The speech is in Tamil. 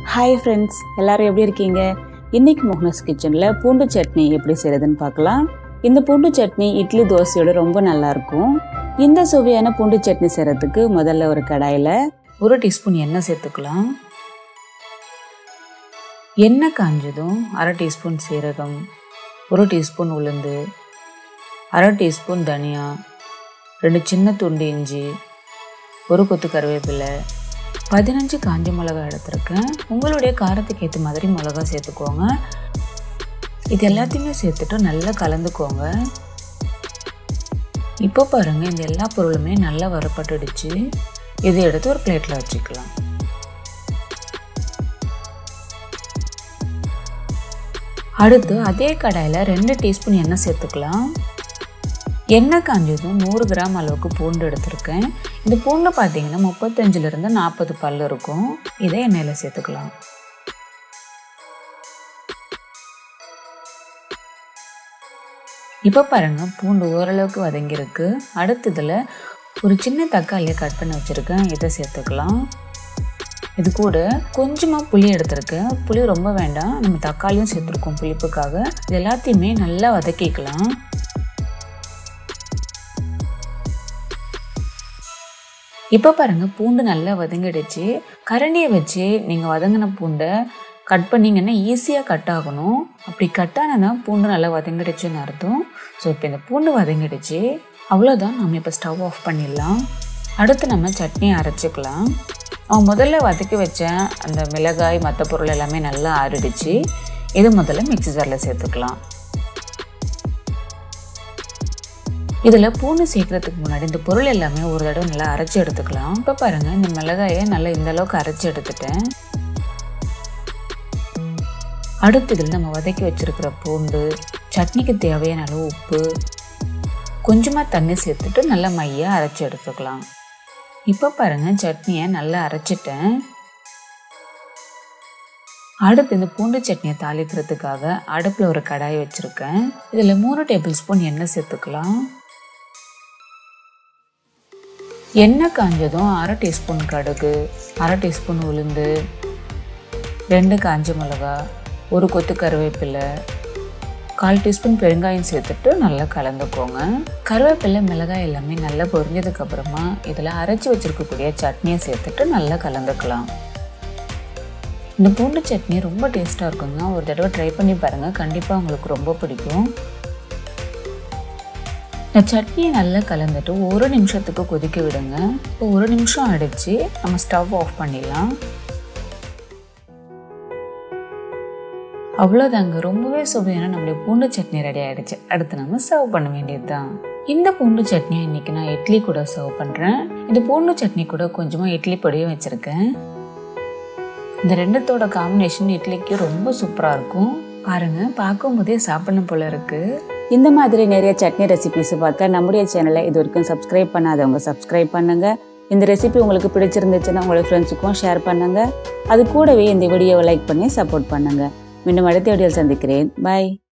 ஹாய் ஃப்ரெண்ட்ஸ் எல்லாரும் எப்படி இருக்கீங்க இன்னைக்கு மோகனஸ் கிச்சனில் பூண்டு சட்னி எப்படி செய்யறதுன்னு பார்க்கலாம் இந்த பூண்டு சட்னி இட்லி தோசையோட ரொம்ப நல்லா இருக்கும் இந்த சுவையான பூண்டு சட்னி செய்யறதுக்கு முதல்ல ஒரு கடாயில் ஒரு டீஸ்பூன் எண்ணெய் சேர்த்துக்கலாம் எண்ணெய் காஞ்சதும் அரை டீஸ்பூன் சீரகம் ஒரு டீஸ்பூன் உளுந்து அரை டீஸ்பூன் தனியா ரெண்டு சின்ன துண்டு இஞ்சி ஒரு கொத்து கருவேப்பிலை பதினஞ்சு காஞ்ச மிளகா எடுத்திருக்கேன் உங்களுடைய காரத்துக்கு ஏற்ற மாதிரி மிளகா சேர்த்துக்கோங்க இது எல்லாத்தையுமே சேர்த்துட்டு நல்லா கலந்துக்கோங்க இப்போ பாருங்கள் இந்த எல்லா பொருளுமே நல்லா வரப்பட்டுடுச்சு இதை எடுத்து ஒரு பிளேட்டில் வச்சுக்கலாம் அடுத்து அதே கடாயில் ரெண்டு டீஸ்பூன் எண்ணெய் சேர்த்துக்கலாம் எண்ணெய் காஞ்சதும் நூறு கிராம் அளவுக்கு பூண்டு எடுத்திருக்கேன் இந்த பூண்டு பார்த்தீங்கன்னா முப்பத்தஞ்சிலிருந்து நாற்பது பல் இருக்கும் இதை எண்ணெயில் சேர்த்துக்கலாம் இப்போ பாருங்கள் பூண்டு ஓரளவுக்கு வதங்கியிருக்கு அடுத்ததில் ஒரு சின்ன தக்காளியை கட் பண்ணி வச்சுருக்கேன் இதை சேர்த்துக்கலாம் இது கூட கொஞ்சமாக புளி எடுத்திருக்கேன் புளி ரொம்ப வேண்டாம் நம்ம தக்காளியும் சேர்த்துருக்கோம் புளிப்புக்காக இது எல்லாத்தையுமே நல்லா வதக்கிக்கலாம் இப்போ பாருங்கள் பூண்டு நல்லா வதங்கிடுச்சு கரண்டியை வச்சு நீங்கள் வதங்கின பூண்டை கட் பண்ணிங்கன்னா ஈஸியாக கட் ஆகணும் அப்படி கட் ஆனால் பூண்டு நல்லா வதங்கிடுச்சுன்னு அர்த்தம் ஸோ இப்போ இந்த பூண்டு வதங்கிடுச்சு அவ்வளோதான் நம்ம இப்போ ஸ்டவ் ஆஃப் பண்ணிடலாம் அடுத்து நம்ம சட்னி அரைச்சிக்கலாம் அவன் முதல்ல வதக்கி வச்ச அந்த மிளகாய் மற்ற பொருள் எல்லாமே நல்லா ஆறிடுச்சு இது முதல்ல மிக்சி ஜாரில் சேர்த்துக்கலாம் இதில் பூண்டு சேர்க்கறதுக்கு முன்னாடி இந்த பொருள் எல்லாமே ஒரு தடவை நல்லா அரைச்சி எடுத்துக்கலாம் இப்போ பாருங்கள் இந்த மிளகாயை நல்லா இந்த அளவுக்கு அரைச்சி எடுத்துட்டேன் அடுத்து இதில் நம்ம வதக்கி வச்சுருக்கிற பூண்டு சட்னிக்கு தேவையான அளவு உப்பு கொஞ்சமாக தண்ணி சேர்த்துட்டு நல்லா மையாக அரைச்சி எடுத்துக்கலாம் இப்போ பாருங்கள் சட்னியை நல்லா அரைச்சிட்டேன் அடுத்து இந்த பூண்டு சட்னியை தாளிக்கிறதுக்காக அடுப்பில் ஒரு கடாய் வச்சுருக்கேன் இதில் மூணு டேபிள் ஸ்பூன் எண்ணெய் சேர்த்துக்கலாம் எண்ணெய் காஞ்சதும் அரை டீஸ்பூன் கடுகு அரை டீஸ்பூன் உளுந்து ரெண்டு காஞ்ச மிளகா ஒரு கொத்து கருவேப்பிலை கால் டீஸ்பூன் பெருங்காயம் சேர்த்துட்டு நல்லா கலந்துக்கோங்க கருவேப்பிலை மிளகாய் எல்லாமே நல்லா பொரிஞ்சதுக்கப்புறமா இதில் அரைச்சி வச்சுருக்கக்கூடிய சட்னியை சேர்த்துட்டு நல்லா கலந்துக்கலாம் இந்த பூண்டு சட்னி ரொம்ப டேஸ்ட்டாக இருக்குங்க ஒரு தடவை ட்ரை பண்ணி பாருங்கள் கண்டிப்பாக உங்களுக்கு ரொம்ப பிடிக்கும் இந்த சட்னியை நல்லா கலந்துட்டு ஒரு நிமிஷத்துக்கு கொதிக்க விடுங்க இப்போ ஒரு நிமிஷம் அடித்து நம்ம ஸ்டவ் ஆஃப் பண்ணிடலாம் அவ்வளோதாங்க ரொம்பவே சுவையான நம்மளுடைய பூண்டு சட்னி ரெடி ஆகிடுச்சு அடுத்து நம்ம சர்வ் பண்ண வேண்டியது தான் இந்த பூண்டு சட்னியை இன்றைக்கி நான் இட்லி கூட சர்வ் பண்ணுறேன் இந்த பூண்டு சட்னி கூட கொஞ்சமாக இட்லி பொடியும் வச்சுருக்கேன் இந்த ரெண்டுத்தோட காம்பினேஷன் இட்லிக்கு ரொம்ப சூப்பராக இருக்கும் பாருங்கள் பார்க்கும்போதே சாப்பிடணும் போல இருக்குது இந்த மாதிரி நிறைய சட்னி ரெசிபிஸ் பார்க்க நம்முடைய சேனலை இது வரைக்கும் சப்ஸ்கிரைப் பண்ணாதவங்க சப்ஸ்கிரைப் பண்ணுங்க இந்த ரெசிபி உங்களுக்கு பிடிச்சிருந்துச்சுன்னா உங்களோட ஃப்ரெண்ட்ஸுக்கும் ஷேர் பண்ணுங்க அது கூடவே இந்த வீடியோவை லைக் பண்ணி சப்போர்ட் பண்ணுங்க மீண்டும் அடுத்த வீடியோவில் சந்திக்கிறேன் பாய்